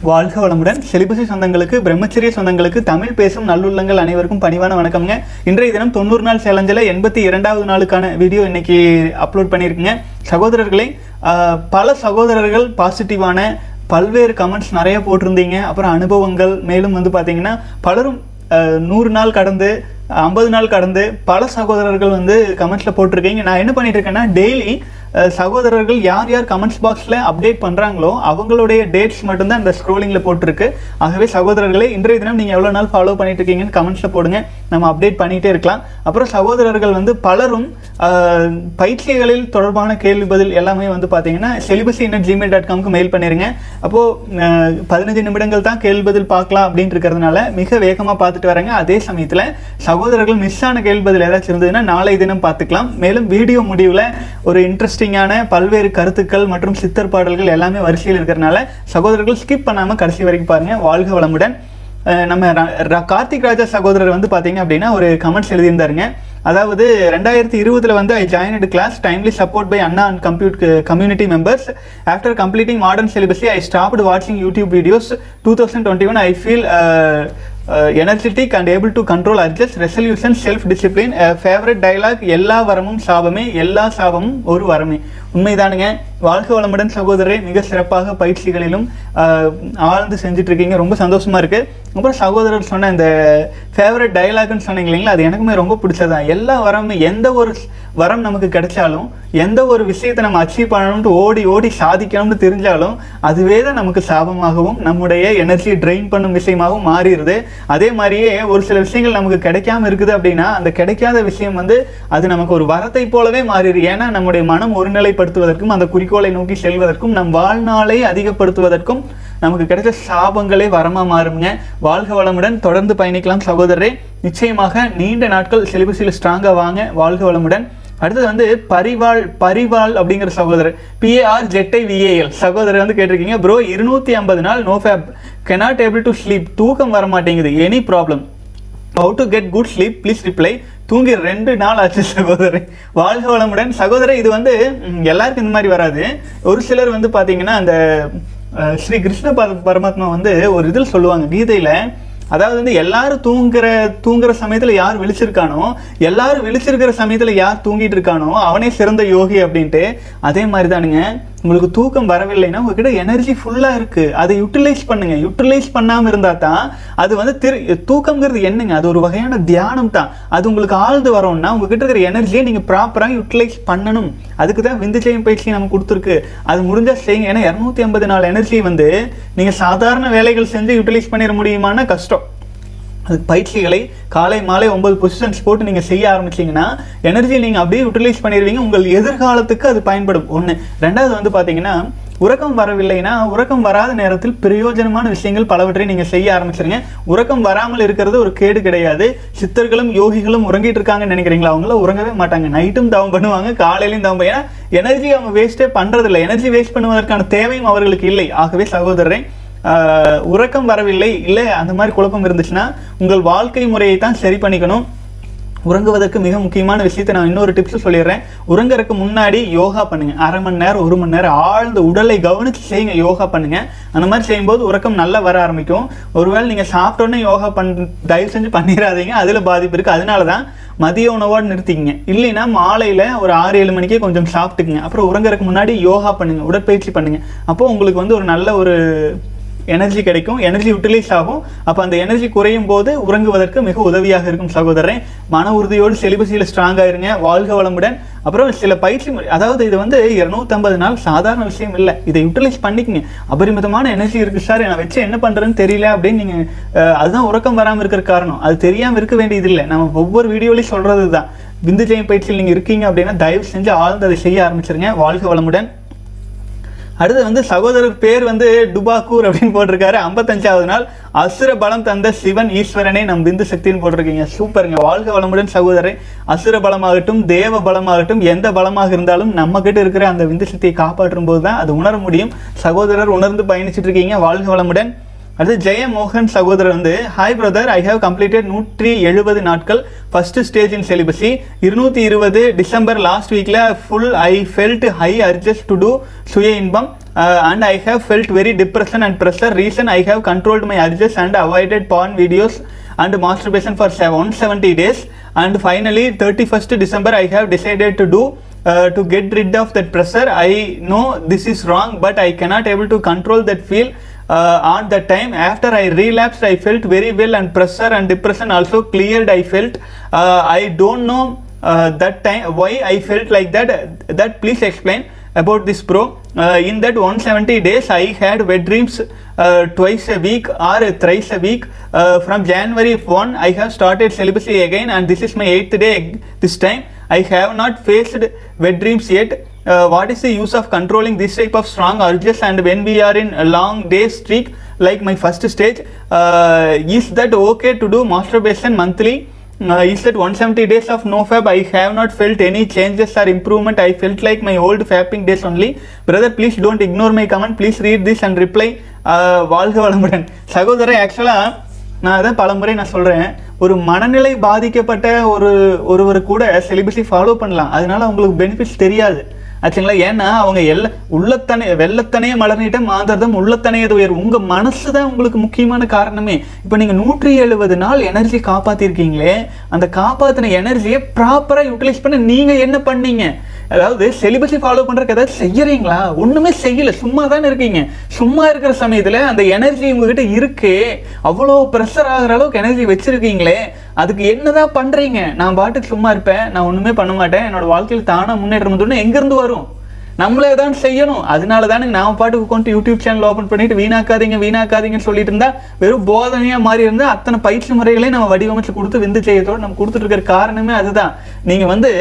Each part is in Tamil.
வாழ்க வளமுடன் செலிபசி சொந்தங்களுக்கு பிரம்மச்சரிய சொந்தங்களுக்கு தமிழ் பேசும் நல்லுள்ளங்கள் அனைவருக்கும் பணிவான வணக்கம்ங்க இன்றைய தினம் தொண்ணூறு நாள் சேலஞ்சில் எண்பத்தி இரண்டாவது நாளுக்கான வீடியோ இன்னைக்கு அப்லோட் பண்ணியிருக்குங்க சகோதரர்களே ஆஹ், பல சகோதரர்கள் பாசிட்டிவான பல்வேறு கமெண்ட்ஸ் நிறைய போட்டிருந்தீங்க அப்புறம் அனுபவங்கள் மேலும் வந்து பார்த்தீங்கன்னா பலரும் அஹ், நூறு நாள் கடந்து ஐம்பது நாள் கடந்து பல சகோதரர்கள் வந்து கமெண்ட்ஸில் போட்டிருக்கீங்க நான் என்ன பண்ணிட்டு இருக்கேன்னா டெய்லி சகோதரர்கள் யார் யார் கமெண்ட்ஸ் பாக்ஸில் அப்டேட் பண்ணுறாங்களோ அவங்களுடைய டேட்ஸ் மட்டும்தான் இந்த ஸ்க்ரோலிங்கில் போட்டிருக்கு ஆகவே சகோதரர்களே இன்றைய தினம் நீங்கள் எவ்வளோ நாள் ஃபாலோ பண்ணிட்டு இருக்கீங்கன்னு கமெண்ட்ஸில் போடுங்க நம்ம அப்டேட் பண்ணிகிட்டே இருக்கலாம் அப்புறம் சகோதரர்கள் வந்து பலரும் அஹ், பயிற்சிகளில் தொடர்பான கேள்வி பதில் எல்லாமே வந்து பார்த்தீங்கன்னா செலிபசி இன்னட் ஜிமெயில் டாட் காம்க்கு மெயில் பண்ணிருங்க அப்போது பதினஞ்சு நிமிடங்கள் தான் கேள்வி பதில் பார்க்கலாம் அப்படின்ட்டு இருக்கிறதுனால மிக வேகமாக பார்த்துட்டு வரேங்க அதே சமயத்தில் சகோதரர்கள் மிஸ் ஆன கேள்வி பதில் ஏதாச்சும் இருந்ததுன்னா நாளை தினம் பார்த்துக்கலாம் மேலும் வீடியோ முடிவில் ஒரு இன்ட்ரெஸ்டிங்கான பல்வேறு கருத்துக்கள் மற்றும் சித்தர் பாடல்கள் எல்லாமே வரிசையில் இருக்கிறனால சகோதரர்கள் ஸ்கிப் பண்ணாமல் கடைசி வரைக்கும் பாருங்க வாழ்க வளமுடன் அஹ் நம்ம ர- ர- கார்த்திக் ராஜா சகோதரர் வந்து பார்த்தீங்க அப்படின்னா ஒரு கமெண்ட்ஸ் எழுதியிருந்தாருங்க அதாவது ரெண்டாயிரத்தி இருபதுல வந்து I joined class timely support by அண்ணா and compute community members after completing modern celibacy I stopped வாட்சிங் YouTube videos two thousand twenty one I feel energetic and able to control adjust resolution self discipline favourite dialogue எல்லா வரமும் சாபமே எல்லா சாபமும் ஒரு வரமே உண்மைதானுங்க வாழ்க வளமுடன் சகோதரரை மிக சிறப்பாக பயிற்சிகளிலும் அஹ், ஆழ்ந்து செஞ்சுட்டு இருக்கீங்க ரொம்ப சந்தோஷமா இருக்கு அப்புறம் சகோதரர் சொன்ன இந்த ஃபேவரட் டயலாக்னு சொன்னீங்க இல்லைங்களா அது எனக்குமே ரொம்ப பிடிச்சதான் எல்லா வரமும் எந்த ஒரு வரம் நமக்கு கிடைச்சாலும் எந்த ஒரு விஷயத்தை நம்ம அச்சீவ் பண்ணணும்னு ஓடி ஓடி சாதிக்கணும்னு தெரிஞ்சாலும் அதுவே தான் நமக்கு சாபமாகவும் நம்முடைய எனர்ஜியை ட்ரெயின் பண்ணும் விஷயமாகவும் மாறிடுது அதே மாதிரியே ஒரு சில விஷயங்கள் நமக்கு கிடைக்காம இருக்குது அப்படின்னா அந்த கிடைக்காத விஷயம் வந்து அது நமக்கு ஒரு வரத்தை போலவே மாறிடுது ஏன்னா நம்முடைய மனம் ஒருநிலைப்படுத்துவதற்கும் அந்த குறிக்கோளை நோக்கி செல்வதற்கும் நம் வாழ்நாளை அதிகப்படுத்துவதற்கும் நமக்கு கிடைச்ச சாபங்களே வரமா மாறுங்க வாழ்க வளமுடன் தொடர்ந்து பயணிக்கலாம் சகோதரரே நிச்சயமாக நீண்ட நாட்கள் செலிபஸில் ஸ்ட்ராங்கா வாங்க வாழ்க வளமுடன் அடுத்தது வந்து பரிவாள் பரிவாள் அப்படிங்கிற சகோதரர் பிஏஆர் ஜெட்டை விஏஎல் சகோதரர் வந்து கேட்டிருக்கீங்க ப்ரோ இருநூத்தி ஐம்பது நாள் no fap cannot able to sleep தூக்கம் வர மாட்டேங்குது any problem how to get good sleep please reply தூங்கி ரெண்டு நாள் ஆச்சு சகோதரன் வாழ்க வளமுடன் சகோதரர் இது வந்து ம், எல்லாருக்கும் இந்த மாதிரி வராது ஒரு சிலர் வந்து பார்த்தீங்கன்னா அந்த அஹ், ஸ்ரீ கிருஷ்ண பர- பரமாத்மா வந்து ஒரு இதில் சொல்லுவாங்க கீதையில் அதாவது வந்து எல்லாரும் தூங்குற தூங்குற சமயத்துல யார் விழிச்சிருக்கானோ எல்லாரும் விழிச்சிருக்கிற சமயத்துல யார் தூங்கிட்டு இருக்கானோ அவனே சிறந்த யோகி அப்படின்ட்டு அதே மாதிரி தானுங்க உங்களுக்கு தூக்கம் வரவில்லைன்னா உங்ககிட்ட எனர்ஜி ஃபுல்லா இருக்கு அதை யூட்டிலைஸ் பண்ணுங்க யூட்டிலைஸ் பண்ணாம இருந்தா தான் அது வந்து திரு தூக்கம்ங்கிறது என்னங்க அது ஒரு வகையான தியானம் தான் அது உங்களுக்கு ஆழ்ந்து வரோம்னா உங்ககிட்ட இருக்கிற எனர்ஜியை நீங்க ப்ராப்பராக யூட்டிலைஸ் பண்ணணும் அதுக்கு தான் விந்து ஜெயம் பயிற்சி நமக்கு கொடுத்துருக்கு அது முடிஞ்சா செய்யுங்க ஏன்னா இரநூத்தி ஐம்பது நாள் எனர்ஜி வந்து நீங்க சாதாரண வேலைகள் செஞ்சு யூட்டிலைஸ் பண்ணிட முடியுமான்னா கஷ்டம் அது பயிற்சிகளை காலை மாலை ஒன்பது பொசிஷன்ஸ் போட்டு நீங்கள் செய்ய ஆரம்பிச்சீங்கன்னா எனர்ஜி நீங்கள் அப்படியே யூட்டிலைஸ் பண்ணிடுவீங்க உங்கள் எதிர்காலத்துக்கு அது பயன்படும் ஒன்று ரெண்டாவது வந்து பார்த்தீங்கன்னா உறக்கம் வரவில்லைன்னா உறக்கம் வராத நேரத்தில் பிரயோஜனமான விஷயங்கள் பலவற்றை நீங்கள் செய்ய ஆரம்பிச்சிருங்க உறக்கம் வராமல் இருக்கிறது ஒரு கேடு கிடையாது சித்தர்களும் யோகிகளும் உறங்கிட்டு இருக்காங்கன்னு நினைக்கிறீங்களா அவங்கள உறங்கவே மாட்டாங்க நைட்டும் தவம் பண்ணுவாங்க காலையிலையும் தவம் ஏன்னா எனர்ஜி அவங்க வேஸ்ட்டே பண்ணுறதில்ல எனர்ஜி வேஸ்ட் பண்ணுவதற்கான தேவையும் அவர்களுக்கு இல்லை ஆகவே சகோதரரை ஆஹ் உறக்கம் வரவில்லை இல்லை அந்த மாதிரி குழப்பம் இருந்துச்சுன்னா உங்கள் வாழ்க்கை முறையை தான் சரி பண்ணிக்கணும் உறங்குவதற்கு மிக முக்கியமான விஷயத்தை நான் இன்னொரு டிப்ஸ் சொல்லிடுறேன் உறங்குறதுக்கு முன்னாடி யோகா பண்ணுங்க அரை மணி நேரம் ஒரு மணி நேரம் ஆழ்ந்த உடலை கவனிச்சு செய்யுங்க யோகா பண்ணுங்க அந்த மாதிரி செய்யும்போது உறக்கம் நல்லா வர ஆரம்பிக்கும் ஒருவேளை நீங்க சாப்பிட்டோன்னே யோகா பண் தயவு செஞ்சு பண்ணிடாதீங்க அதுல பாதிப்பு இருக்கு அதனால தான் மதிய உணவோடு நிறுத்திக்கங்க இல்லைன்னா மாலையில் ஒரு ஆறு ஏழு மணிக்கே கொஞ்சம் சாப்பிட்டுக்குங்க அப்புறம் உறங்குறதுக்கு முன்னாடி யோகா பண்ணுங்க உடற்பயிற்சி பண்ணுங்க அப்போ உங்களுக்கு வந்து ஒரு நல்ல ஒரு எனர்ஜி கிடைக்கும் எனர்ஜி யூட்டிலைஸ் ஆகும் அப்போ அந்த எனர்ஜி குறையும் போது உறங்குவதற்கு மிக உதவியாக இருக்கும் சகோதரன் மன உறுதியோடு செலிபஸியில் ஸ்ட்ராங்காக இருங்க வாழ்க வளமுடன் அப்புறம் சில பயிற்சி முறை அதாவது இது வந்து இருநூத்தம்பது நாள் சாதாரண விஷயம் இல்லை இதை யூட்டிலைஸ் பண்ணிக்கங்க அபரிமிதமான எனர்ஜி இருக்கு சார் நான் வச்சு என்ன பண்றேன்னு தெரியல அப்படின்னு நீங்க அஹ், அதுதான் உறக்கம் வராமல் இருக்கிற காரணம் அது தெரியாம இருக்க வேண்டியது இல்லை நம்ம ஒவ்வொரு வீடியோலையும் சொல்றது தான் விந்து ஜெயம் பயிற்சியில் நீங்க இருக்கீங்க அப்படின்னா தயவு செஞ்சு ஆழ்ந்து அதை செய்ய ஆரம்பிச்சிருங்க வாழ்க வளமுடன் அடுத்து வந்து சகோதரர் பேர் வந்து டுபாக்கூர் அப்படின்னு போட்டிருக்காரு ஐம்பத்தஞ்சாவது நாள் அசுர பலம் தந்த சிவன் ஈஸ்வரனே நம் விந்து சக்தின்னு போட்டிருக்கீங்க சூப்பருங்க வாழ்க வளமுடன் சகோதரன் அசுர பலமாகட்டும் தேவ பலமாகட்டும் எந்த பலமாக இருந்தாலும் நம்ம கிட்ட இருக்கிற அந்த விந்து சக்தியை காப்பாற்றும் போது தான் அது உணர முடியும் சகோதரர் உணர்ந்து பயணிச்சிட்டு இருக்கீங்க வாழ்க வளமுடன் அடுத்து ஜெயமோகன் சகோதரர் வந்து hi brother I have completed நூற்றி எழுபது நாட்கள் ஃபர்ஸ்ட் ஸ்டேஜ் இன் செலிபஸி இருநூத்தி இருபது டிசம்பர் லாஸ்ட் வீக்ல full I felt high urge to do சுய இன்பம் and I have felt very depression and pressure. Reason I have controlled my urges and avoided porn videos and masturbation for 170 days. And finally, 31st December, I have decided to do uh, to get rid of that pressure. I know this is wrong, but I cannot able to control that feel uh, on that time. After I relapsed, I felt very well, and pressure and depression also cleared. I felt uh, I don't know uh, that time why I felt like that. That please explain about this bro. Uh, in that 170 days, I had wet dreams uh, twice a week or thrice a week. Uh, from January 1, I have started celibacy again, and this is my eighth day this time. I have not faced wet dreams yet. Uh, what is the use of controlling this type of strong urges and when we are in a long day streak like my first stage uh, is that okay to do masturbation monthly uh, is that 170 days of no fab i have not felt any changes or improvement i felt like my old fapping days only brother please don't ignore my comment please read this and reply uh, வாழ்க வளமுடன் சகோதரர் ஆக்சுவலாக நான் அதான் பலமுறை நான் சொல்கிறேன் ஒரு மனநிலை பாதிக்கப்பட்ட ஒரு ஒருவர் கூட செலிபஸை ஃபாலோ பண்ணலாம் அதனால அவங்களுக்கு பெனிஃபிட்ஸ் தெரியாது ஆச்சுங்களா ஏன்னா அவங்க எல்ல உள்ளத்தனை வெள்ளத்தனே மலர்னிட்ட மாந்தர்தம் உள்ளத்தனையது உயர் உங்க மனசு தான் உங்களுக்கு முக்கியமான காரணமே இப்போ நீங்க நூற்றி எழுபது நாள் எனர்ஜி காப்பாத்திருக்கீங்களே அந்த காப்பாத்தின எனர்ஜியை ப்ராப்பரா யூட்டிலைஸ் பண்ண நீங்க என்ன பண்ணீங்க அதாவது செலிபஸை ஃபாலோ பண்றதுக்கு ஏதாவது செய்யறீங்களா ஒண்ணுமே செய்யல சும்மா தானே இருக்கீங்க சும்மா இருக்கிற சமயத்துல அந்த எனர்ஜி உங்ககிட்ட இருக்கு அவ்வளோ ப்ரெஷர் ஆகுற அளவுக்கு எனர்ஜி வச்சிருக்கீங்களே அதுக்கு என்னதான் பண்றீங்க நான் பாட்டுக்கு சும்மா இருப்பேன் நான் ஒண்ணுமே பண்ண மாட்டேன் என்னோட வாழ்க்கையில் தானா முன்னேற்றம் வந்து எங்க இருந்து வரும் நம்மளே தான் செய்யணும் அதனால தானே நான் பாட்டுக்கு உட்காந்து யூடியூப் சேனல் ஓப்பன் பண்ணிட்டு வீணாக்காதீங்க வீணாக்காதீங்கன்னு சொல்லிட்டு இருந்தா வெறும் போதனையா மாறி இருந்தா அத்தனை பயிற்சி முறைகளையும் நம்ம வடிவமைச்சு கொடுத்து விந்து செய்யறதோட நம்ம கொடுத்துட்டு இருக்கிற காரணமே அதுதான் நீங்க வந்து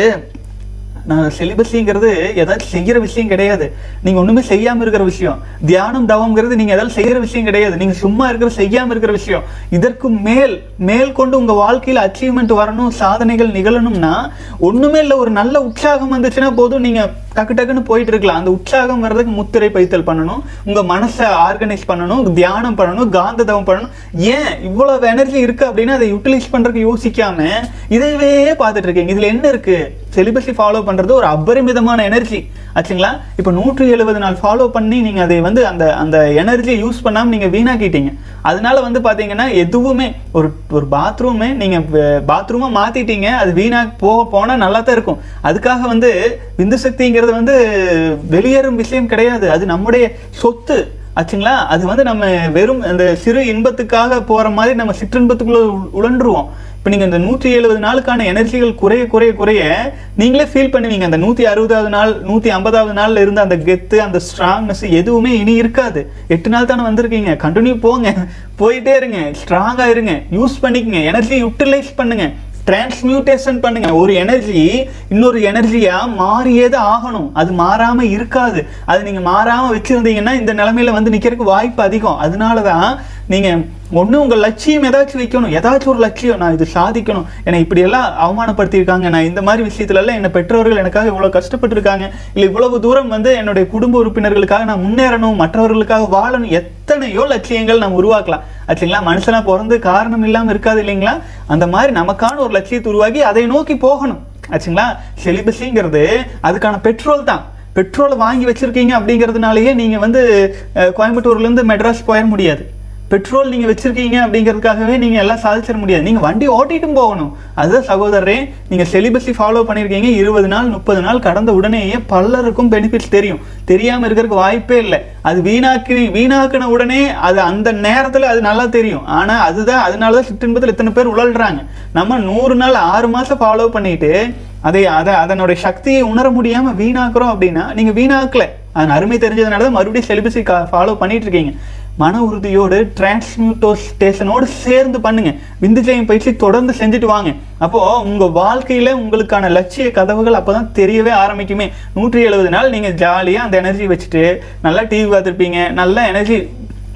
நான் செலிபஸிங்கிறது ஏதாச்சும் செய்யற விஷயம் கிடையாது நீங்க ஒண்ணுமே செய்யாம இருக்கிற விஷயம் தியானம் தவம்ங்கிறது நீங்க ஏதாவது செய்யற விஷயம் கிடையாது நீங்க சும்மா இருக்கிற செய்யாம இருக்கிற விஷயம் இதற்கு மேல் மேல் கொண்டு உங்க வாழ்க்கையில அச்சீவ்மெண்ட் வரணும் சாதனைகள் நிகழணும்னா ஒண்ணுமே இல்லை ஒரு நல்ல உற்சாகம் வந்துச்சுன்னா போதும் நீங்க டக்கு டக்குன்னு போயிட்டு இருக்கலாம் அந்த உற்சாகம் வர்றதுக்கு முத்திரை பைத்தல் பண்ணணும் உங்க மனசை ஆர்கனைஸ் பண்ணணும் தியானம் பண்ணணும் காந்த தவம் பண்ணணும் ஏன் இவ்வளவு எனர்ஜி இருக்கு அப்படின்னா அதை யூட்டிலைஸ் பண்றதுக்கு யோசிக்காம இதைவே பார்த்துட்டு இருக்கீங்க இதுல என்ன இருக்கு செலிபஸை ஃபாலோ பண்றது ஒரு அபரிமிதமான எனர்ஜி ஆச்சுங்களா இப்போ நூற்றி எழுபது நாள் ஃபாலோ பண்ணி நீங்க அதை வந்து அந்த அந்த எனர்ஜியை யூஸ் பண்ணாம நீங்க வீணாக்கிட்டீங்க அதனால வந்து பாத்தீங்கன்னா எதுவுமே ஒரு ஒரு பாத்ரூமே நீங்க பாத்ரூமா மாத்திட்டீங்க அது வீணா போ போனா நல்லா தான் இருக்கும் அதுக்காக வந்து விந்து சக்திங்கிறது வந்து வெளியேறும் விஷயம் கிடையாது அது நம்முடைய சொத்து ஆச்சுங்களா அது வந்து நம்ம வெறும் அந்த சிறு இன்பத்துக்காக போற மாதிரி நம்ம சிற்றின்பத்துக்குள்ள உ- உழன்றுவோம் இப்போ நீங்கள் இந்த நூற்றி எழுபது நாளுக்கான எனர்ஜிகள் குறைய குறைய குறைய நீங்களே ஃபீல் பண்ணுவீங்க அந்த நூற்றி அறுபதாவது நாள் நூற்றி ஐம்பதாவது நாளில் இருந்த அந்த கெத்து அந்த ஸ்ட்ராங்னஸ் எதுவுமே இனி இருக்காது எட்டு நாள் தானே வந்திருக்கீங்க கண்டினியூ போங்க போயிட்டே இருங்க ஸ்ட்ராங்காக இருங்க யூஸ் பண்ணிக்கங்க எனர்ஜி யூட்டிலைஸ் பண்ணுங்க டிரான்ஸ்மியூட்டேஷன் பண்ணுங்க ஒரு எனர்ஜி இன்னொரு எனர்ஜியா மாறியே தான் ஆகணும் அது மாறாம இருக்காது அது நீங்க மாறாம வச்சிருந்தீங்கன்னா இந்த நிலைமையில வந்து நிக்கிறதுக்கு வாய்ப்பு அதிகம் அதனால தான் நீங்க ஒண்ணு உங்க லட்சியம் ஏதாச்சும் வைக்கணும் ஏதாச்சும் ஒரு லட்சியம் நான் இது சாதிக்கணும் என்னை இப்படி எல்லாம் அவமானப்படுத்தியிருக்காங்க நான் இந்த மாதிரி விஷயத்துல எல்லாம் என்ன பெற்றோர்கள் எனக்காக இவ்வளவு கஷ்டப்பட்டிருக்காங்க இல்ல இவ்வளவு தூரம் வந்து என்னுடைய குடும்ப உறுப்பினர்களுக்காக நான் முன்னேறணும் மற்றவர்களுக்காக வாழணும் எத்தனையோ லட்சியங்கள் நம்ம உருவாக்கலாம் ஆச்சுங்களா மனுஷனா பிறந்து காரணம் இல்லாம இருக்காது இல்லைங்களா அந்த மாதிரி நமக்கான ஒரு லட்சியத்தை உருவாக்கி அதை நோக்கி போகணும் ஆச்சுங்களா செலிபஸிங்கிறது அதுக்கான பெட்ரோல் தான் பெட்ரோலை வாங்கி வச்சிருக்கீங்க அப்படிங்கிறதுனாலயே நீங்க வந்து அஹ், கோயம்புத்தூர்ல இருந்து மெட்ராஸ் போயிட முடியாது பெட்ரோல் நீங்க வச்சிருக்கீங்க அப்படிங்கிறதுக்காகவே நீங்க எல்லாம் சாதிச்சிட முடியாது நீங்க வண்டி ஓட்டிட்டும் போகணும் அதுதான் சகோதரரே நீங்க செலிபஸை ஃபாலோ பண்ணியிருக்கீங்க இருபது நாள் முப்பது நாள் கடந்த உடனேயே பலருக்கும் பெனிஃபிட்ஸ் தெரியும் தெரியாம இருக்கிறதுக்கு வாய்ப்பே இல்லை அது வீணாக்கி வீணாக்கின உடனே அது அந்த நேரத்துல அது நல்லா தெரியும் ஆனா அதுதான் அதனாலதான் சிற்றின்பத்தில் இத்தனை பேர் உழல்றாங்க நம்ம நூறு நாள் ஆறு மாசம் ஃபாலோ பண்ணிட்டு அதை அதை அதனுடைய சக்தியை உணர முடியாம வீணாக்குறோம் அப்படின்னா நீங்க வீணாக்கல அதன் அருமை தெரிஞ்சதுனால தான் மறுபடியும் செலிபஸை ஃபாலோ பண்ணிட்டு இருக்கீங்க மன உறுதியோடு டிரான்ஸ்மியூட்டோஸ்டேஷனோடு சேர்ந்து பண்ணுங்க விந்துஜயம் பயிற்சி தொடர்ந்து செஞ்சுட்டு வாங்க அப்போ உங்க வாழ்க்கையில உங்களுக்கான லட்சிய கதவுகள் அப்பதான் தெரியவே ஆரம்பிக்குமே நூற்றி எழுபது நாள் நீங்க ஜாலியா அந்த எனர்ஜி வச்சுட்டு நல்லா டிவி பார்த்துருப்பீங்க நல்ல எனர்ஜி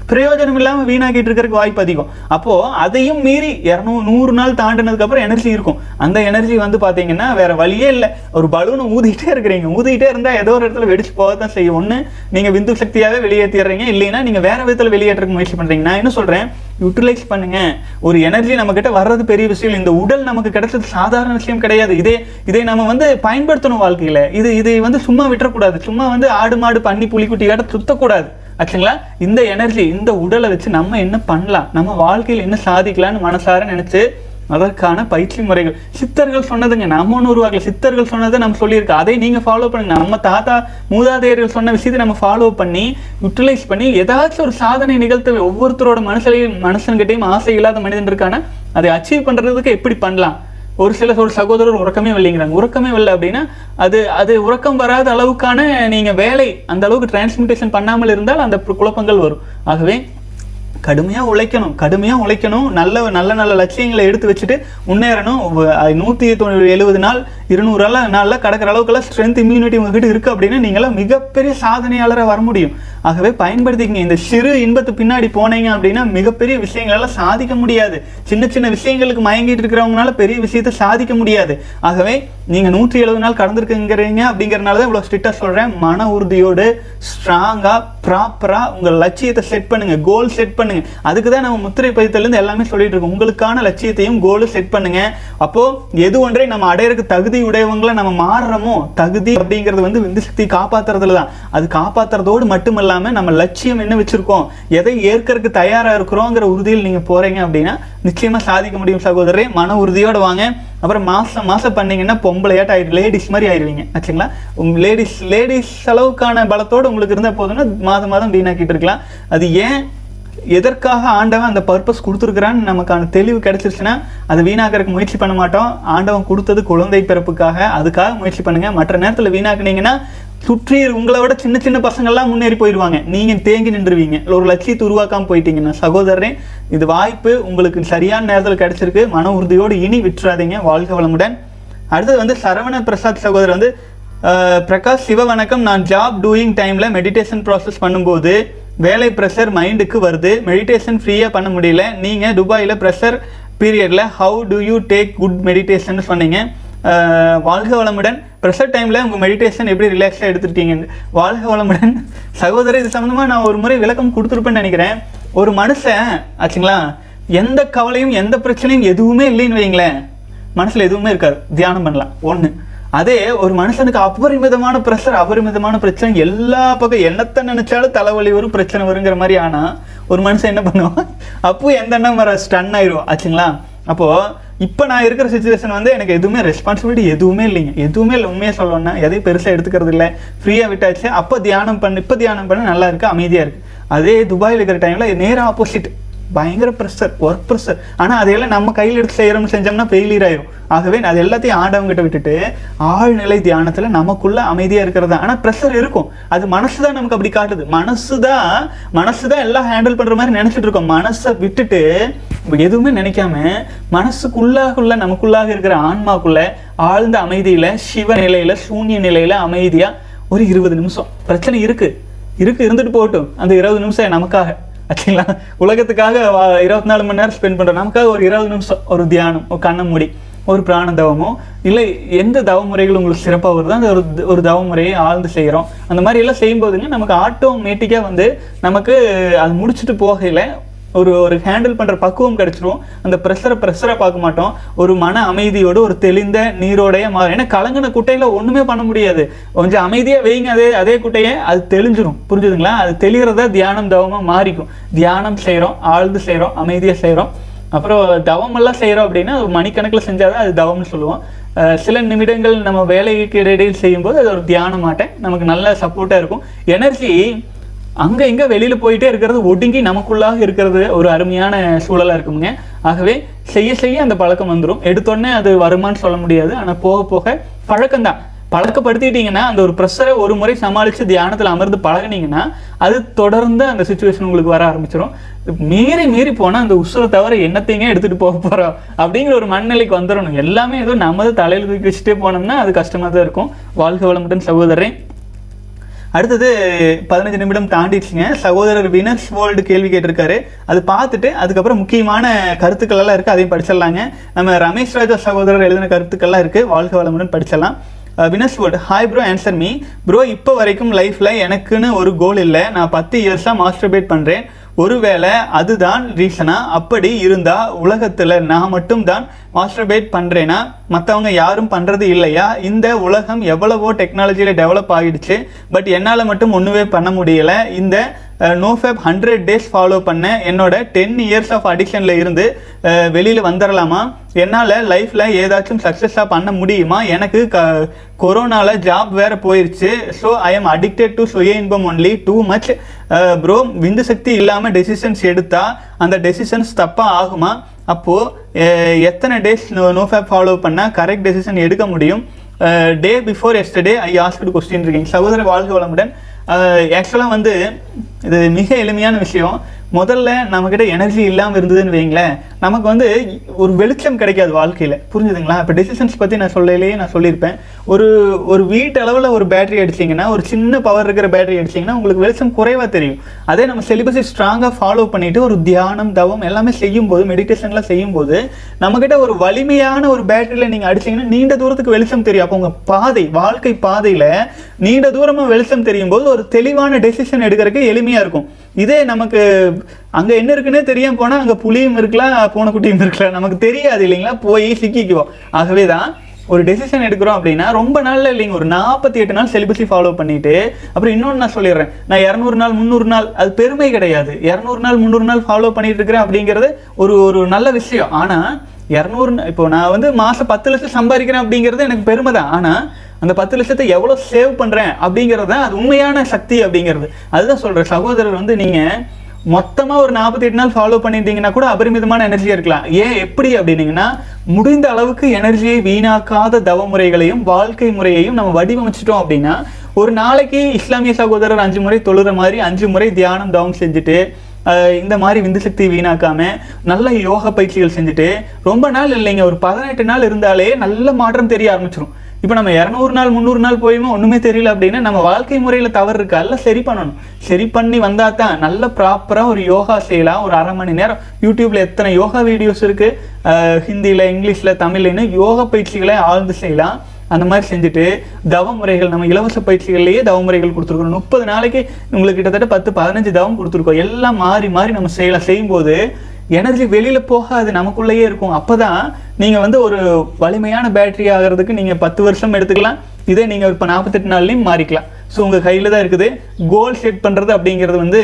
பிரயோஜனம் இல்லாமல் வீணாக்கிட்டு இருக்கிறதுக்கு வாய்ப்பு அதிகம் அப்போ அதையும் மீறி இரநூறு நூறு நாள் தாண்டினதுக்கு அப்புறம் எனர்ஜி இருக்கும் அந்த எனர்ஜி வந்து பாத்தீங்கன்னா வேற வழியே இல்லை ஒரு பலூனை ஊதிக்கிட்டே இருக்கிறீங்க ஊதிக்கிட்டே இருந்தா ஏதோ ஒரு இடத்துல வெடிச்சு போக தான் செய்யும் ஒண்ணு நீங்க விந்து சக்தியாவே வெளியேற்றிடுறீங்க இல்லைன்னா நீங்க வேற விதத்துல வெளியேற்றக்கு முயற்சி பண்றீங்க நான் என்ன சொல்றேன் யூட்டிலைஸ் பண்ணுங்க ஒரு எனர்ஜி நம்ம கிட்ட வர்றது பெரிய விஷயம் இல்லை. இந்த உடல் நமக்கு கிடைச்சது சாதாரண விஷயம் கிடையாது இதே இதை நம்ம வந்து பயன்படுத்தணும் வாழ்க்கையில இது இதை வந்து சும்மா விட்டுறக்கூடாது சும்மா வந்து ஆடு மாடு பண்ணி புலிக்குட்டி காட்ட சுத்தக்கூடாது ஆச்சுங்களா இந்த எனர்ஜி இந்த உடலை வச்சு நம்ம என்ன பண்ணலாம் நம்ம வாழ்க்கையில் என்ன சாதிக்கலாம்னு மனசார நினைச்சு அதற்கான பயிற்சி முறைகள் சித்தர்கள் சொன்னதுங்க நம்ம ஒன்று உருவாக்கல சித்தர்கள் சொன்னதை நம்ம சொல்லியிருக்கோம் அதை நீங்க ஃபாலோ பண்ணுங்க நம்ம தாத்தா மூதாதையர்கள் சொன்ன விஷயத்தை நம்ம ஃபாலோ பண்ணி யூட்டிலைஸ் பண்ணி ஏதாச்சும் ஒரு சாதனை நிகழ்த்த ஒவ்வொருத்தரோட மனசுலையும் மனுஷன்கிட்டையும் ஆசை இல்லாத மனிதன் இருக்கானா அதை அச்சீவ் பண்றதுக்கு எப்படி பண்ணலாம் ஒரு சில ஒரு சகோதரர் உறக்கமே இல்லைங்கிறாங்க உறக்கமே இல்லை அப்படின்னா அது அது உறக்கம் வராத அளவுக்கான நீங்க வேலை அந்த அளவுக்கு டிரான்ஸ்மிட்டேஷன் பண்ணாமல் இருந்தால் அந்த குழப்பங்கள் வரும் ஆகவே கடுமையா உழைக்கணும் கடுமையா உழைக்கணும் நல்ல நல்ல நல்ல லட்சியங்களை எடுத்து வச்சுட்டு முன்னேறணும் வ- நூத்தி தொண்ணூறு எழுபது நாள் இருநூறு நாள் நாளில் கடக்கிற அளவுக்குலாம் ஸ்ட்ரென்த் இம்யூனிட்டி உங்ககிட்ட இருக்கு அப்படின்னா நீங்களாம் மிகப்பெரிய சாதனையாளராக வர முடியும் ஆகவே பயன்படுத்திக்கங்க இந்த சிறு இன்பத்து பின்னாடி போனீங்க அப்படின்னா மிகப்பெரிய விஷயங்கள் எல்லாம் சாதிக்க முடியாது சின்ன சின்ன விஷயங்களுக்கு மயங்கிட்டு இருக்கிறவங்களால பெரிய விஷயத்தை சாதிக்க முடியாது ஆகவே நீங்க நூற்றி எழுபது நாள் கடந்திருக்குங்கிறீங்க அப்படிங்கறதுனால தான் இவ்வளவு ஸ்ட்ரிக்டா சொல்றேன் மன உறுதியோடு ஸ்ட்ராங்கா ப்ராப்பரா உங்க லட்சியத்தை செட் பண்ணுங்க கோல் செட் பண்ணுங்க அதுக்கு தான் நம்ம முத்திரை பதித்தல இருந்து எல்லாமே சொல்லிட்டு இருக்கோம் உங்களுக்கான லட்சியத்தையும் கோலும் செட் பண்ணுங்க அப்போ எது ஒன்றை நம்ம அடையறதுக்கு தகுதி உடையவங்களை நம்ம மாறுறோமோ தகுதி அப்படிங்கிறது வந்து விந்து சக்தி காப்பாத்துறதுல தான் அது காப்பாத்துறதோடு மட்டும் இல்லாம நம்ம லட்சியம் என்ன வச்சிருக்கோம் எதை ஏற்கறதுக்கு தயாரா இருக்கிறோங்கிற உறுதியில் நீங்க போறீங்க அப்படின்னா நிச்சயமா சாதிக்க முடியும் சகோதரரே மன உறுதியோட வாங்க அப்புறம் மாசம் மாசம் பண்ணீங்கன்னா பொம்பளையாட்ட ஆயிடு லேடிஸ் மாதிரி ஆயிடுவீங்க ஆச்சுங்களா உங்க லேடிஸ் லேடிஸ் அளவுக்கான பலத்தோடு உங்களுக்கு இருந்தால் போதும்னா மாதம் மாதம் வீணாக்கிட்டு இருக்கலாம் அது ஏன் எதற்காக ஆண்டவன் அந்த பர்பஸ் கொடுத்துருக்குறான்னு நமக்கான தெளிவு கிடைச்சிருச்சுன்னா அது வீணாக்கிறதுக்கு முயற்சி பண்ண மாட்டோம் ஆண்டவன் கொடுத்தது குழந்தை பிறப்புக்காக அதுக்காக முயற்சி பண்ணுங்க மற்ற நேரத்தில் வீணாக்குனீங்கன்னா சுற்றி உங்களை விட சின்ன சின்ன பசங்கள்லாம் முன்னேறி போயிடுவாங்க நீங்க தேங்கி நின்றுவீங்க ஒரு லட்சியத்தை உருவாக்காம போயிட்டீங்கன்னா சகோதரரே இது வாய்ப்பு உங்களுக்கு சரியான நேரத்தில் கிடைச்சிருக்கு மன உறுதியோடு இனி விட்டுறாதீங்க வாழ்க வளமுடன் அடுத்தது வந்து சரவண பிரசாத் சகோதரர் வந்து அஹ், பிரகாஷ் சிவ வணக்கம் நான் ஜாப் டூயிங் டைம்ல மெடிடேஷன் ப்ராசஸ் பண்ணும்போது வேலை ப்ரெஷர் மைண்டுக்கு வருது மெடிடேஷன் ஃப்ரீயாக பண்ண முடியல நீங்கள் துபாயில் ப்ரெஷர் பீரியடில் how to you take good meditation சொன்னீங்க அஹ், வாழ்க வளமுடன் ப்ரெஷர் டைமில் உங்கள் மெடிடேஷன் எப்படி ரிலாக்ஸாக எடுத்துருக்கீங்க வாழ்க வளமுடன் சகோதரர் இது சம்மந்தமாக நான் ஒரு முறை விளக்கம் கொடுத்துருப்பேன்னு நினைக்கிறேன் ஒரு மனுஷன் ஆச்சுங்களா எந்த கவலையும் எந்த பிரச்சனையும் எதுவுமே இல்லைன்னு வைங்களேன் மனசுல எதுவுமே இருக்காது தியானம் பண்ணலாம் ஒண்ணு அதே ஒரு மனுஷனுக்கு அபரிமிதமான ப்ரெஷர் அபரிமிதமான பிரச்சனை எல்லா பக்கம் என்னத்தை நினைச்சாலும் தலைவலி வரும் பிரச்சனை வருங்கிற மாதிரி ஆனா ஒரு மனுஷன் என்ன பண்ணுவான் அப்போ எந்த எண்ணம் வர ஸ்டன் ஆயிரும் ஆச்சுங்களா அப்போ இப்போ நான் இருக்கிற சுச்சுவேஷன் வந்து எனக்கு எதுவுமே ரெஸ்பான்சிபிலிட்டி எதுவுமே இல்லைங்க எதுவுமே இல்லை உண்மையாக சொல்லணும்னா எதையும் பெருசாக எடுத்துக்கிறது இல்லை ஃப்ரீயாக விட்டாச்சு அப்போ தியானம் பண்ணு இப்போ தியானம் பண்ண நல்லா இருக்கு அமைதியாக இருக்கு அதே துபாயில் இருக்கிற டைமில் நேராக ஆப்போசிட் பயங்கர ப்ரெஷர் ஒர்க் ப்ரெஷர் ஆனால் அதையெல்லாம் நம்ம கையில் எடுத்து செய்கிறோம்னு செஞ்சோம்னா ஃபெயிலியர் ஆயிரும் ஆகவே அது எல்லாத்தையும் ஆண்டவங்கிட்ட விட்டுட்டு ஆழ்நிலை தியானத்தில் நமக்குள்ள அமைதியாக இருக்கிறதா ஆனால் ப்ரெஷர் இருக்கும் அது மனசு தான் நமக்கு அப்படி காட்டுது மனசு தான் மனசு தான் எல்லாம் ஹேண்டில் பண்ணுற மாதிரி நினச்சிட்டு இருக்கோம் மனசை விட்டுட்டு இப்ப எதுவுமே நினைக்காம மனசுக்குள்ளாகுள்ள நமக்குள்ளாக இருக்கிற ஆன்மாக்குள்ள ஆழ்ந்த அமைதியில சிவ நிலையில சூன்ய நிலையில அமைதியா ஒரு இருபது நிமிஷம் பிரச்சனை இருக்கு இருக்கு இருந்துட்டு போகட்டும் அந்த இருபது நிமிஷம் நமக்காக ஆச்சுங்களா உலகத்துக்காக வா- இருபத்தி நாலு மணி நேரம் ஸ்பெண்ட் பண்றோம் நமக்காக ஒரு இருபது நிமிஷம் ஒரு தியானம் ஒரு கண்ணை மூடி ஒரு பிராண தவமோ இல்லை எந்த தவ முறைகள் உங்களுக்கு சிறப்பாக வருதோ அந்த ஒரு த- ஒரு தவ முறையை ஆழ்ந்து செய்கிறோம் அந்த மாதிரி எல்லாம் செய்யும்போதுங்க நமக்கு ஆட்டோமேட்டிக்காக வந்து நமக்கு அது முடிச்சுட்டு போகையில ஒரு ஒரு ஹேண்டில் பண்ற பக்குவம் கிடைச்சிரும் அந்த ப்ரெஷரை ப்ரெஷரை பார்க்க மாட்டோம் ஒரு மன அமைதியோடு ஒரு தெளிந்த நீரோடைய மாறும் ஏன்னா கலங்கின குட்டையில ஒண்ணுமே பண்ண முடியாது கொஞ்சம் அமைதியா வைங்க அதே அதே குட்டையை அது தெளிஞ்சிரும் புரிஞ்சுதுங்களா அது தெளிகிறதா தியானம் தவமா மாறிக்கும் தியானம் செய்றோம் ஆழ்ந்து செய்றோம் அமைதியா செய்றோம் அப்புறம் தவம் எல்லாம் செய்றோம் அப்படின்னா ஒரு மணிக்கணக்கில் செஞ்சாதான் அது தவம்னு சொல்லுவோம் அஹ் சில நிமிடங்கள் நம்ம வேலைக்கு இடையிடையில் செய்யும்போது அது ஒரு தியானம் மாட்டேன் நமக்கு நல்ல சப்போர்ட்டா இருக்கும் எனர்ஜி அங்க இங்க வெளியில போயிட்டே இருக்கிறது ஒடுங்கி நமக்குள்ளாக இருக்கிறது ஒரு அருமையான சூழலா இருக்குங்க ஆகவே செய்ய செய்ய அந்த பழக்கம் வந்துடும் எடுத்தோடனே அது வருமான்னு சொல்ல முடியாது ஆனா போக போக பழக்கம்தான் பழக்கப்படுத்திட்டீங்கன்னா அந்த ஒரு ப்ரெஷரை ஒரு முறை சமாளித்து தியானத்தில் அமர்ந்து பழகுனீங்கன்னா அது தொடர்ந்து அந்த சுச்சுவேஷன் உங்களுக்கு வர ஆரம்பிச்சிடும் மீறி மீறி போனால் அந்த உசுரை தவிர என்னத்தையுமே எடுத்துகிட்டு போக போகிறோம் அப்படிங்கிற ஒரு மனநிலைக்கு வந்துடணும் எல்லாமே ஏதோ நமது தலையில் தூக்கி வச்சுட்டே போனோம்னா அது கஷ்டமாக தான் இருக்கும் வாழ்க வளமுடன் சகோதரன் அடுத்தது பதினஞ்சு நிமிடம் தாண்டிடுச்சுங்க சகோதரர் வினஸ் வேர்ல்டு கேள்வி கேட்டிருக்காரு அது பார்த்துட்டு அதுக்கப்புறம் முக்கியமான கருத்துக்கள் எல்லாம் இருக்கு அதையும் படிச்சிடலாங்க நம்ம ரமேஷ் ராஜா சகோதரர் எழுதின கருத்துக்கள்லாம் இருக்கு வாழ்க வளமுடன் படிச்சிடலாம் Venus world hi bro answer me bro இப்போ வரைக்கும் லைஃப்பில் எனக்குன்னு ஒரு கோல் இல்லை நான் பத்து இயர்ஸாக மாஸ்டர்பேட் பண்ணுறேன் ஒருவேளை அதுதான் ரீசனா அப்படி இருந்தா உலகத்துல நான் மட்டும் தான் மாஸ்டர்பேட் பண்றேனா மற்றவங்க யாரும் பண்றது இல்லையா இந்த உலகம் எவ்வளவோ டெக்னாலஜியில டெவலப் ஆகிடுச்சு பட் என்னால் மட்டும் ஒன்றுமே பண்ண முடியல இந்த நோஃபேப் ஹண்ட்ரட் டேஸ் ஃபாலோ பண்ண என்னோட டென் இயர்ஸ் ஆஃப் அடிக்ஷனில் இருந்து அஹ், வெளியில வந்துடலாமா என்னால் லைஃப்பில் ஏதாச்சும் சக்ஸஸாக பண்ண முடியுமா எனக்கு க கொரோனால ஜாப் வேற போயிருச்சு so I am addicted to சுய இன்பம் ஒன்லி டூ மச் ப்ரோ விந்து சக்தி இல்லாமல் டெசிஷன்ஸ் எடுத்தா அந்த டெசிஷன்ஸ் தப்பாக ஆகுமா அப்போது எத்தனை டேஸ் நோஃபேப் ஃபாலோ பண்ணால் கரெக்ட் டெசிஷன் எடுக்க முடியும் day before yesterday I asked question இருக்கீங்க சகோதர வாழ்க வளமுடன் ஆக்சுவலாக வந்து இது மிக எளிமையான விஷயம் முதல்ல நம்மக்கிட்ட எனர்ஜி இல்லாமல் இருந்ததுன்னு வைங்களேன் நமக்கு வந்து ஒரு வெளிச்சம் கிடைக்காது வாழ்க்கையில் புரிஞ்சுதுங்களா இப்போ டெசிஷன்ஸ் பற்றி நான் சொல்லலையே நான் சொல்லியிருப்பேன் ஒரு ஒரு வீட்டு அளவில் ஒரு பேட்டரி அடிச்சிங்கன்னா ஒரு சின்ன பவர் இருக்கிற பேட்டரி அடிச்சிங்கன்னா உங்களுக்கு வெளிச்சம் குறைவாக தெரியும் அதே நம்ம சிலிபஸை ஸ்ட்ராங்காக ஃபாலோ பண்ணிட்டு ஒரு தியானம் தவம் எல்லாமே செய்யும்போது மெடிடேஷன்லாம் செய்யும்போது நம்மக்கிட்ட ஒரு வலிமையான ஒரு பேட்டரியில் நீங்கள் அடிச்சீங்கன்னா நீண்ட தூரத்துக்கு வெளிச்சம் தெரியும் அப்போ உங்கள் பாதை வாழ்க்கை பாதையில் நீண்ட தூரமாக வெளிச்சம் தெரியும் போது ஒரு தெளிவான டெசிஷன் எடுக்கிறதுக்கு எளிமையாக இருக்கும் இதே நமக்கு அங்கே என்ன இருக்குன்னே தெரியாம போனால் அங்கே புளியும் இருக்கலாம் பூனைக்குட்டியும் இருக்கலாம் நமக்கு தெரியாது இல்லைங்களா போய் சிக்கிக்குவோம் ஆகவே தான் ஒரு டெசிஷன் எடுக்கிறோம் அப்படின்னா ரொம்ப நாள்ல இல்லைங்க ஒரு நாற்பத்தி எட்டு நாள் செலிபஸை ஃபாலோ பண்ணிட்டு அப்புறம் இன்னொன்று நான் சொல்லிடுறேன் நான் இரநூறு நாள் முந்நூறு நாள் அது பெருமை கிடையாது இரநூறு நாள் முந்நூறு நாள் ஃபாலோ பண்ணிட்டு இருக்கிறேன் அப்படிங்கிறது ஒரு ஒரு நல்ல விஷயம் ஆனால் இரநூறு இப்போ நான் வந்து மாதம் பத்து லட்சம் சம்பாதிக்கிறேன் அப்படிங்கிறது எனக்கு பெருமை தான் ஆனால் அந்த பத்து லட்சத்தை எவ்வளோ சேவ் பண்ணுறேன் அப்படிங்கிறது தான் அது உண்மையான சக்தி அப்படிங்கிறது அதுதான் சொல்கிறேன் சகோதரர் வந்து நீங்கள் மொத்தமாக ஒரு நாற்பத்தி எட்டு நாள் ஃபாலோ பண்ணியிருந்தீங்கன்னா கூட அபரிமிதமான எனர்ஜியாக இருக்கலாம் ஏன் எப்படி அப்படின்னீங்கன்னா முடிந்த அளவுக்கு எனர்ஜியை வீணாக்காத தவ முறைகளையும் வாழ்க்கை முறையையும் நம்ம வடிவமைச்சிட்டோம் அப்படின்னா ஒரு நாளைக்கு இஸ்லாமிய சகோதரர் அஞ்சு முறை தொழுற மாதிரி அஞ்சு முறை தியானம் தவம் செஞ்சுட்டு அஹ் இந்த மாதிரி விந்து சக்தி வீணாக்காம நல்ல யோகா பயிற்சிகள் செஞ்சுட்டு ரொம்ப நாள் இல்லைங்க ஒரு பதினெட்டு நாள் இருந்தாலே நல்ல மாற்றம் தெரிய ஆரம்பிச்சிடும் இப்போ நம்ம இரநூறு நாள் முந்நூறு நாள் போயுமே ஒன்றுமே தெரியல அப்படின்னா நம்ம வாழ்க்கை முறையில் தவறு இருக்கு அதெல்லாம் சரி பண்ணணும் சரி பண்ணி வந்தா தான் நல்ல ப்ராப்பராக ஒரு யோகா செய்யலாம் ஒரு அரை மணி நேரம் யூடியூப்ல எத்தனை யோகா வீடியோஸ் இருக்கு அஹ் ஹிந்தியில் இங்கிலீஷில் தமிழ்னு யோகா பயிற்சிகளை ஆழ்ந்து செய்யலாம் அந்த மாதிரி செஞ்சுட்டு தவ முறைகள் நம்ம இலவச பயிற்சிகள்லேயே தவ முறைகள் கொடுத்துருக்கோம் முப்பது நாளைக்கு உங்களுக்கு கிட்டத்தட்ட பத்து பதினஞ்சு தவம் கொடுத்துருக்கோம் எல்லாம் மாறி மாறி நம்ம செய்யலாம் செய்யும்போது எனர்ஜி வெளியில போகாது நமக்குள்ளேயே இருக்கும் அப்பதான் நீங்க வந்து ஒரு வலிமையான பேட்டரி ஆகிறதுக்கு நீங்க பத்து வருஷம் எடுத்துக்கலாம் இதே நீங்க இப்போ நாற்பத்தெட்டு நாள்லையும் மாறிக்கலாம் ஸோ உங்க கையில தான் இருக்குது கோல் செட் பண்றது அப்படிங்கிறது வந்து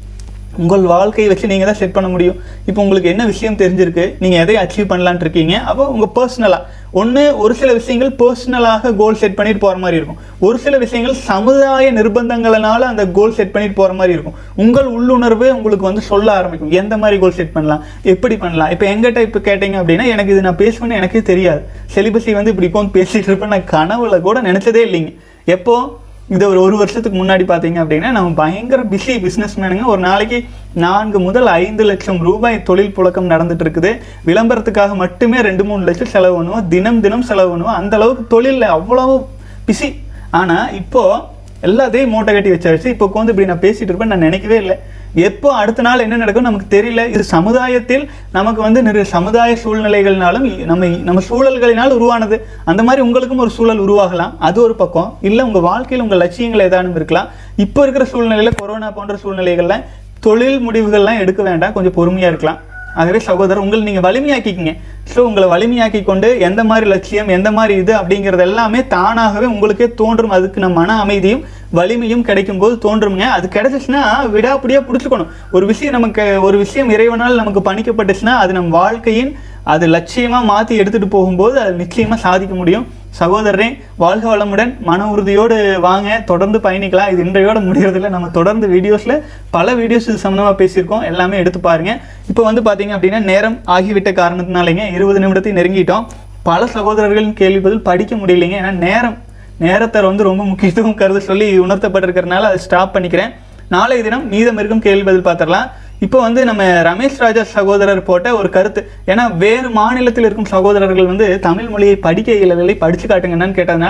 உங்கள் வாழ்க்கையை வச்சு நீங்கள் தான் செட் பண்ண முடியும் இப்போ உங்களுக்கு என்ன விஷயம் தெரிஞ்சிருக்கு நீங்கள் எதை அச்சீவ் பண்ணலான்னு இருக்கீங்க அப்போ உங்கள் பர்சனலாக ஒன்று ஒரு சில விஷயங்கள் பர்சனலாக கோல் செட் பண்ணிட்டு போகிற மாதிரி இருக்கும் ஒரு சில விஷயங்கள் சமுதாய நிர்பந்தங்களால அந்த கோல் செட் பண்ணிட்டு போகிற மாதிரி இருக்கும் உங்கள் உள்ளுணர்வு உங்களுக்கு வந்து சொல்ல ஆரம்பிக்கும் எந்த மாதிரி கோல் செட் பண்ணலாம் எப்படி பண்ணலாம் இப்போ எங்கிட்ட இப்போ கேட்டீங்க அப்படின்னா எனக்கு இது நான் பேசுவேன்னு எனக்கே தெரியாது செலிபஸை வந்து இப்படி இப்போ பேசிட்டு இருப்பேன் நான் கனவுல கூட நினச்சதே இல்லைங்க எப்போ இது ஒரு ஒரு வருஷத்துக்கு முன்னாடி பார்த்தீங்க அப்படின்னா நம்ம பயங்கர பிஸி பிஸ்னஸ் மேனுங்க ஒரு நாளைக்கு நான்கு முதல் ஐந்து லட்சம் ரூபாய் தொழில் புழக்கம் நடந்துட்டு இருக்குது விளம்பரத்துக்காக மட்டுமே ரெண்டு மூணு லட்சம் செலவு பண்ணுவோம் தினம் தினம் செலவு பண்ணுவோம் அந்த அளவுக்கு தொழிலில் அவ்வளவு பிஸி ஆனால் இப்போ எல்லாத்தையும் மூட்டை கட்டி வச்சாச்சு இப்போ உட்காந்து இப்படி நான் பேசிட்டு இருப்பேன் நான் நினைக்கவே இல்லை எப்போ அடுத்த நாள் என்ன நடக்கும் நமக்கு தெரியல இது சமுதாயத்தில் நமக்கு வந்து நிறைய சமுதாய சூழ்நிலைகள்னாலும் நம்ம நம்ம சூழல்களினால் உருவானது அந்த மாதிரி உங்களுக்கும் ஒரு சூழல் உருவாகலாம் அது ஒரு பக்கம் இல்லை உங்கள் வாழ்க்கையில் உங்கள் லட்சியங்கள் ஏதானும் இருக்கலாம் இப்போ இருக்கிற சூழ்நிலையில் கொரோனா போன்ற சூழ்நிலைகள்ல தொழில் முடிவுகள்லாம் எடுக்க வேண்டாம் கொஞ்சம் பொறுமையாக இருக்கலாம் ஆகவே சகோதரர் உங்களை நீங்கள் வலிமையாக்கிக்கங்க ஸோ உங்களை வலிமையாக்கி கொண்டு எந்த மாதிரி லட்சியம் எந்த மாதிரி இது அப்படிங்கிறது எல்லாமே தானாகவே உங்களுக்கே தோன்றும் அதுக்கு நம்ம மன அமைதியும் வலிமையும் கிடைக்கும் போது தோன்றுங்க அது கிடைச்சிச்சுன்னா விடாப்பிடியாக பிடிச்சிக்கணும் ஒரு விஷயம் நமக்கு ஒரு விஷயம் இறைவனால் நமக்கு பணிக்கப்பட்டுச்சுன்னா அது நம் வாழ்க்கையின் அது லட்சியமாக மாற்றி எடுத்துகிட்டு போகும்போது அது நிச்சயமாக சாதிக்க முடியும் சகோதரரே வாழ்க வளமுடன் மன உறுதியோடு வாங்க தொடர்ந்து பயணிக்கலாம் இது இன்றையோட முடியறதில்ல நம்ம தொடர்ந்து வீடியோஸில் பல வீடியோஸ் இது சம்மந்தமாக பேசியிருக்கோம் எல்லாமே எடுத்து பாருங்க இப்போ வந்து பார்த்தீங்க அப்படின்னா நேரம் ஆகிவிட்ட காரணத்தினாலேங்க இருபது நிமிடத்தை நெருங்கிட்டோம் பல சகோதரர்களின் கேள்வி பதில் படிக்க முடியலைங்க ஏன்னா நேரம் நேரத்தை வந்து ரொம்ப முக்கியத்துவம் கருத சொல்லி உணர்த்தப்பட்டிருக்கிறனால அதை ஸ்டாப் பண்ணிக்கிறேன் நாளைய தினம் மீதம் இருக்கும் கேள்வி பதில் பார்த்துடலாம் இப்போ வந்து நம்ம ரமேஷ் ராஜா சகோதரர் போட்ட ஒரு கருத்து ஏன்னா வேறு மாநிலத்தில் இருக்கும் சகோதரர்கள் வந்து தமிழ் மொழியை படிக்க இயலவில்லை படிச்சு காட்டுங்க என்னன்னு கேட்டதுனால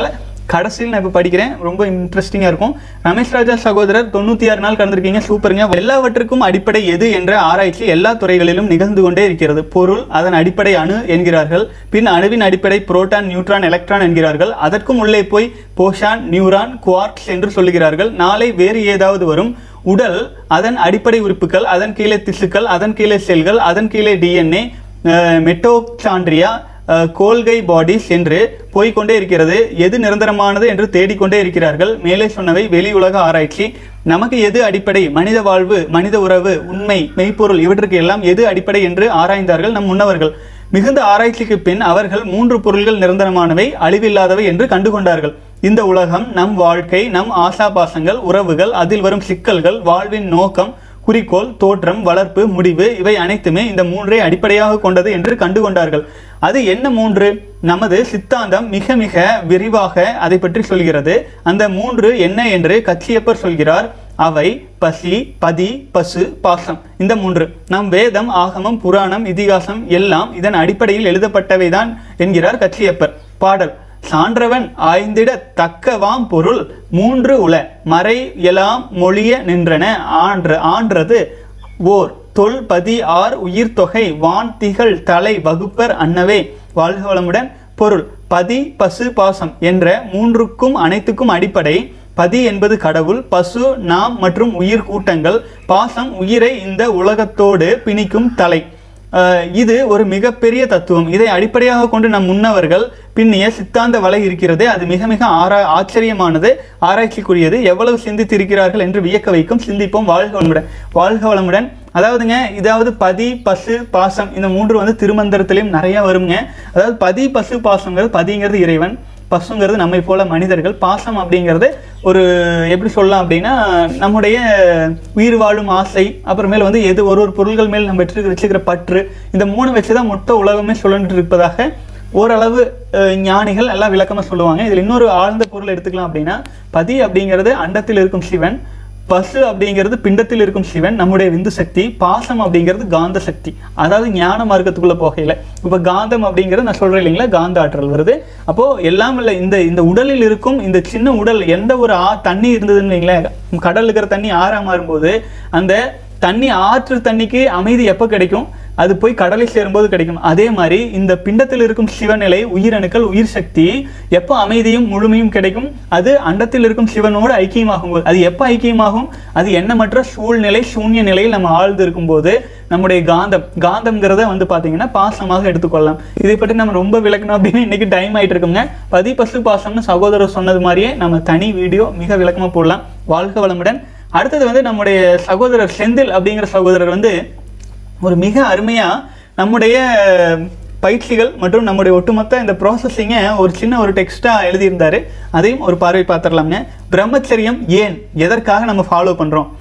கடைசியில் நான் இப்போ படிக்கிறேன் ரொம்ப இன்ட்ரெஸ்டிங்காக இருக்கும் ரமேஷ் ராஜா சகோதரர் தொண்ணூற்றி ஆறு நாள் கடந்திருக்கீங்க சூப்பருங்க எல்லாவற்றுக்கும் அடிப்படை எது என்ற ஆராய்ச்சி எல்லா துறைகளிலும் நிகழ்ந்து கொண்டே இருக்கிறது பொருள் அதன் அடிப்படை அணு என்கிறார்கள் பின் அணுவின் அடிப்படை புரோட்டான் நியூட்ரான் எலக்ட்ரான் என்கிறார்கள் அதற்கும் உள்ளே போய் போஷான் நியூரான் குவார்க்ஸ் என்று சொல்லுகிறார்கள் நாளை வேறு ஏதாவது வரும் உடல் அதன் அடிப்படை உறுப்புகள் அதன் கீழே திசுக்கள் அதன் கீழே செல்கள் அதன் கீழே டிஎன்ஏ மெட்டோசாண்ட்ரியா கோல்கை பாடிஸ் என்று போய்க்கொண்டே இருக்கிறது எது நிரந்தரமானது என்று தேடிக்கொண்டே இருக்கிறார்கள் மேலே சொன்னவை வெளி உலக ஆராய்ச்சி நமக்கு எது அடிப்படை மனித வாழ்வு மனித உறவு உண்மை மெய்ப்பொருள் இவற்றுக்கு எல்லாம் எது அடிப்படை என்று ஆராய்ந்தார்கள் நம் முன்னவர்கள் மிகுந்த ஆராய்ச்சிக்கு பின் அவர்கள் மூன்று பொருள்கள் நிரந்தரமானவை அழிவில்லாதவை என்று கண்டுகொண்டார்கள் இந்த உலகம் நம் வாழ்க்கை நம் ஆசாபாசங்கள் உறவுகள் அதில் வரும் சிக்கல்கள் வாழ்வின் நோக்கம் குறிக்கோள் தோற்றம் வளர்ப்பு முடிவு இவை அனைத்துமே இந்த மூன்றை அடிப்படையாக கொண்டது என்று கண்டுகொண்டார்கள் அது என்ன மூன்று நமது சித்தாந்தம் மிக மிக விரிவாக அதை பற்றி சொல்கிறது அந்த மூன்று என்ன என்று கச்சியப்பர் சொல்கிறார் அவை பசி பதி பசு பாசம் இந்த மூன்று நம் வேதம் ஆகமம் புராணம் இதிகாசம் எல்லாம் இதன் அடிப்படையில் எழுதப்பட்டவைதான் என்கிறார் கச்சியப்பர் பாடல் சான்றவன் ஆய்ந்திட தக்கவாம் பொருள் மூன்று உல மறை எலாம் மொழிய நின்றன ஆன்ற ஆன்றது ஓர் தொல் பதி ஆர் உயிர் தொகை வான் திகழ் தலை வகுப்பர் அன்னவே வாழ்க வளமுடன் பொருள் பதி பசு பாசம் என்ற மூன்றுக்கும் அனைத்துக்கும் அடிப்படை பதி என்பது கடவுள் பசு நாம் மற்றும் உயிர் கூட்டங்கள் பாசம் உயிரை இந்த உலகத்தோடு பிணிக்கும் தலை அஹ் இது ஒரு மிகப்பெரிய தத்துவம் இதை அடிப்படையாக கொண்டு நம் முன்னவர்கள் பின்னிய சித்தாந்த வலை இருக்கிறது அது மிக மிக ஆரா ஆச்சரியமானது ஆராய்ச்சிக்குரியது எவ்வளவு சிந்தித்திருக்கிறார்கள் என்று வியக்க வைக்கும் சிந்திப்போம் வாழ்க வளமுடன் வாழ்க வளமுடன் அதாவதுங்க இதாவது பதி பசு பாசம் இந்த மூன்று வந்து திருமந்திரத்திலையும் நிறைய வருங்க அதாவது பதி பசு பாசங்கிறது பதிங்கிறது இறைவன் பசுங்கிறது நம்மை போல மனிதர்கள் பாசம் அப்படிங்கிறது ஒரு எப்படி சொல்லலாம் அப்படின்னா நம்முடைய உயிர் வாழும் ஆசை அப்புறமேல் வந்து எது ஒரு ஒரு பொருள்கள் மேல் நம்ம வச்சு வச்சுக்கிற பற்று இந்த மூணு வச்சு தான் மொத்த உலகமே சுழன்று இருப்பதாக ஓரளவு அஹ், ஞானிகள் எல்லாம் விளக்கமாக சொல்லுவாங்க இதில் இன்னொரு ஆழ்ந்த பொருள் எடுத்துக்கலாம் அப்படின்னா பதி அப்படிங்கிறது அண்டத்தில் இருக்கும் சிவன் பசு அப்படிங்கிறது பிண்டத்தில் இருக்கும் சிவன் நம்முடைய விந்து சக்தி பாசம் அப்படிங்கிறது காந்த சக்தி அதாவது ஞான மார்க்கத்துக்குள்ள போகையில இப்ப காந்தம் அப்படிங்கிறது நான் சொல்றேன் இல்லைங்களா காந்த ஆற்றல் வருது அப்போ எல்லாம் இல்லை இந்த இந்த உடலில் இருக்கும் இந்த சின்ன உடல் எந்த ஒரு ஆ தண்ணி இருந்ததுன்னு வைங்களேன் கடல்ல இருக்கிற தண்ணி ஆறா மாறும்போது அந்த தண்ணி ஆற்று தண்ணிக்கு அமைதி எப்போ கிடைக்கும் அது போய் கடலை சேரும்போது கிடைக்கும் அதே மாதிரி இந்த பிண்டத்தில் இருக்கும் சிவநிலை உயிரணுக்கள் உயிர் சக்தி எப்போ அமைதியும் முழுமையும் கிடைக்கும் அது அண்டத்தில் இருக்கும் சிவனோடு ஐக்கியமாகும் போது அது எப்போ ஐக்கியமாகும் அது எண்ணமற்ற சூழ்நிலை சூன்ய நிலையில் நம்ம ஆழ்ந்து இருக்கும்போது நம்முடைய காந்தம் காந்தம்ங்கிறத வந்து பார்த்தீங்கன்னா பாசமாக எடுத்துக்கொள்ளலாம் இதை பற்றி நம்ம ரொம்ப விளக்கணும் அப்படின்னு இன்னைக்கு டைம் ஆயிட்டு இருக்குங்க பதி பசு பாசம்னு சகோதரர் சொன்னது மாதிரியே நம்ம தனி வீடியோ மிக விளக்கமாக போடலாம் வாழ்க வளமுடன் அடுத்தது வந்து நம்முடைய சகோதரர் செந்தில் அப்படிங்கிற சகோதரர் வந்து ஒரு மிக அருமையாக நம்முடைய பயிற்சிகள் மற்றும் நம்முடைய ஒட்டுமொத்த இந்த ப்ராசஸிங்கை ஒரு சின்ன ஒரு டெக்ஸ்ட்டாக எழுதியிருந்தாரு அதையும் ஒரு பார்வை பார்த்துடலாம்ங்க பிரம்மச்சரியம் ஏன் எதற்காக நம்ம ஃபாலோ பண்ணுறோம்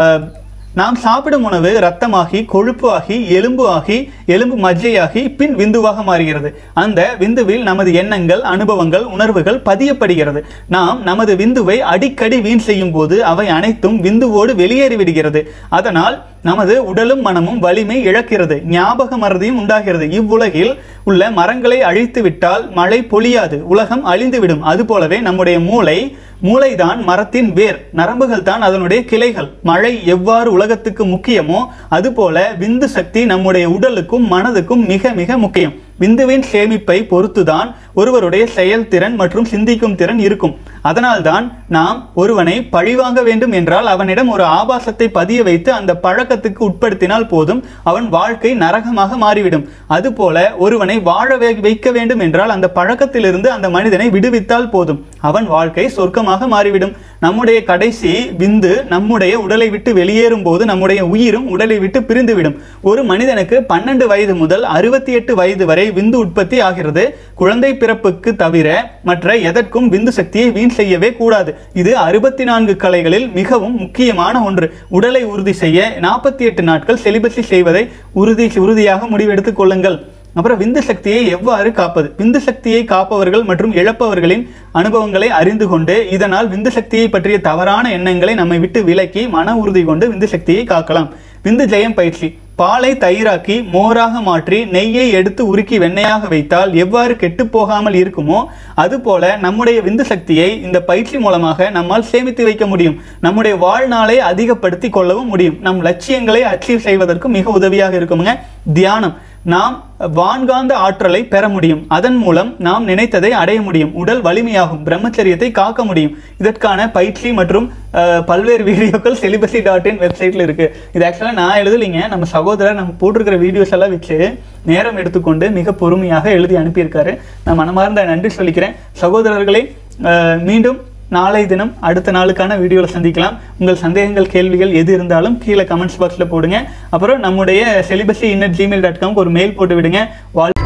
நாம் சாப்பிடும் உணவு ரத்தமாகி கொழுப்பு ஆகி எலும்பு ஆகி எலும்பு மஜ்ஜையாகி பின் விந்துவாக மாறுகிறது அந்த விந்துவில் நமது எண்ணங்கள் அனுபவங்கள் உணர்வுகள் பதியப்படுகிறது நாம் நமது விந்துவை அடிக்கடி வீண் செய்யும் போது அவை அனைத்தும் விந்துவோடு வெளியேறி விடுகிறது அதனால் நமது உடலும் மனமும் வலிமை இழக்கிறது ஞாபக மறதியும் உண்டாகிறது இவ்வுலகில் உள்ள மரங்களை அழித்து விட்டால் மழை பொழியாது உலகம் அழிந்துவிடும் அதுபோலவே நம்முடைய மூளை மூளைதான் மரத்தின் வேர் நரம்புகள் தான் அதனுடைய கிளைகள் மழை எவ்வாறு உலகத்துக்கு முக்கியமோ அதுபோல விந்து சக்தி நம்முடைய உடலுக்கும் மனதுக்கும் மிக மிக முக்கியம் விந்துவின் சேமிப்பை பொறுத்துதான் ஒருவருடைய செயல்திறன் மற்றும் சிந்திக்கும் திறன் இருக்கும் அதனால்தான் நாம் ஒருவனை பழிவாங்க வேண்டும் என்றால் அவனிடம் ஒரு ஆபாசத்தை பதிய வைத்து அந்த பழக்கத்துக்கு உட்படுத்தினால் போதும் அவன் வாழ்க்கை நரகமாக மாறிவிடும் அதுபோல ஒருவனை வாழ வை- வைக்க வேண்டும் என்றால் அந்த பழக்கத்திலிருந்து அந்த மனிதனை விடுவித்தால் போதும் அவன் வாழ்க்கை சொர்க்கமாக மாறிவிடும் நம்முடைய கடைசி விந்து நம்முடைய உடலை விட்டு வெளியேறும் போது நம்முடைய உயிரும் உடலை விட்டு பிரிந்துவிடும் ஒரு மனிதனுக்கு பன்னெண்டு வயது முதல் அறுபத்தி எட்டு வயது வரை விந்து உற்பத்தி ஆகிறது குழந்தை பிறப்புக்கு தவிர மற்ற எதற்கும் விந்து சக்தியை வீண் செய்யவே கூடாது இது அறுபத்தி நான்கு கலைகளில் மிகவும் முக்கியமான ஒன்று உடலை உறுதி செய்ய நாற்பத்தி எட்டு நாட்கள் செலிபஸி செய்வதை உறுதி உறுதியாக முடிவெடுத்துக் கொள்ளுங்கள் அப்புறம் விந்து சக்தியை எவ்வாறு காப்பது விந்து சக்தியை காப்பவர்கள் மற்றும் இழப்பவர்களின் அனுபவங்களை அறிந்து கொண்டு இதனால் விந்து சக்தியை பற்றிய தவறான எண்ணங்களை நம்மை விட்டு விலக்கி மன உறுதி கொண்டு விந்து சக்தியை காக்கலாம் விந்து ஜெயம் பயிற்சி பாலை தயிராக்கி மோராக மாற்றி நெய்யை எடுத்து உருக்கி வெண்ணெயாக வைத்தால் எவ்வாறு கெட்டுப் போகாமல் இருக்குமோ அதுபோல நம்முடைய விந்து சக்தியை இந்த பயிற்சி மூலமாக நம்மால் சேமித்து வைக்க முடியும் நம்முடைய வாழ்நாளை அதிகப்படுத்தி கொள்ளவும் முடியும் நம் லட்சியங்களை அச்சீவ் செய்வதற்கு மிக உதவியாக இருக்குமுங்க தியானம் நாம் வான்காந்த ஆற்றலை பெற முடியும் அதன் மூலம் நாம் நினைத்ததை அடைய முடியும் உடல் வலிமையாகும் பிரம்மச்சரியத்தை காக்க முடியும் இதற்கான பயிற்சி மற்றும் அஹ், பல்வேறு வீடியோக்கள் செலிபசி டாட் இன் வெப்சைட்டில் இருக்கு இது ஆக்சுவலாக நான் எழுதலைங்க நம்ம சகோதரர் நம்ம போட்டிருக்கிற வீடியோஸ் எல்லாம் வச்சு நேரம் எடுத்துக்கொண்டு மிக பொறுமையாக எழுதி அனுப்பியிருக்காரு நான் மனமார்ந்த நன்றி சொல்லிக்கிறேன் சகோதரர்களே அஹ், மீண்டும் நாளை தினம் அடுத்த நாளுக்கான வீடியோவில் சந்திக்கலாம் உங்கள் சந்தேகங்கள் கேள்விகள் எது இருந்தாலும் கீழே கமெண்ட்ஸ் பாக்ஸில் போடுங்க அப்புறம் நம்முடைய செலிபஸி இன்னட் ஜிமெயில் டாட் காம்க்கு ஒரு மெயில் போட்டு விடுங்க வாழ்